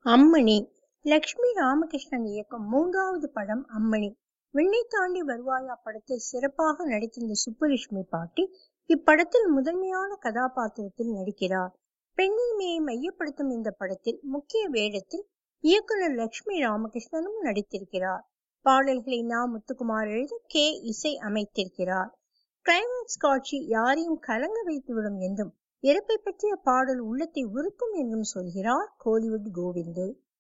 அம்மணி லக்ஷ்மி ராமகிருஷ்ணன் இயக்கும் மூன்றாவது படம் அம்மணி விண்ணை தாண்டி வருவாயா படத்தில் சிறப்பாக நடித்திருந்த சுப்புலட்சுமி பாட்டி இப்படத்தில் முதன்மையான கதாபாத்திரத்தில் நடிக்கிறார் பெண்ணுரிமையை மையப்படுத்தும் இந்த படத்தில் முக்கிய வேடத்தில் இயக்குனர் லக்ஷ்மி ராமகிருஷ்ணனும் நடித்திருக்கிறார் பாடல்களை நா முத்துக்குமார் எழுத கே இசை அமைத்திருக்கிறார் கிளைமாக்ஸ் காட்சி யாரையும் கலங்க வைத்துவிடும் என்றும் இறப்பை பற்றிய பாடல் உள்ளத்தை உருக்கும் என்றும் சொல்கிறார் கோலிவுட் கோவிந்து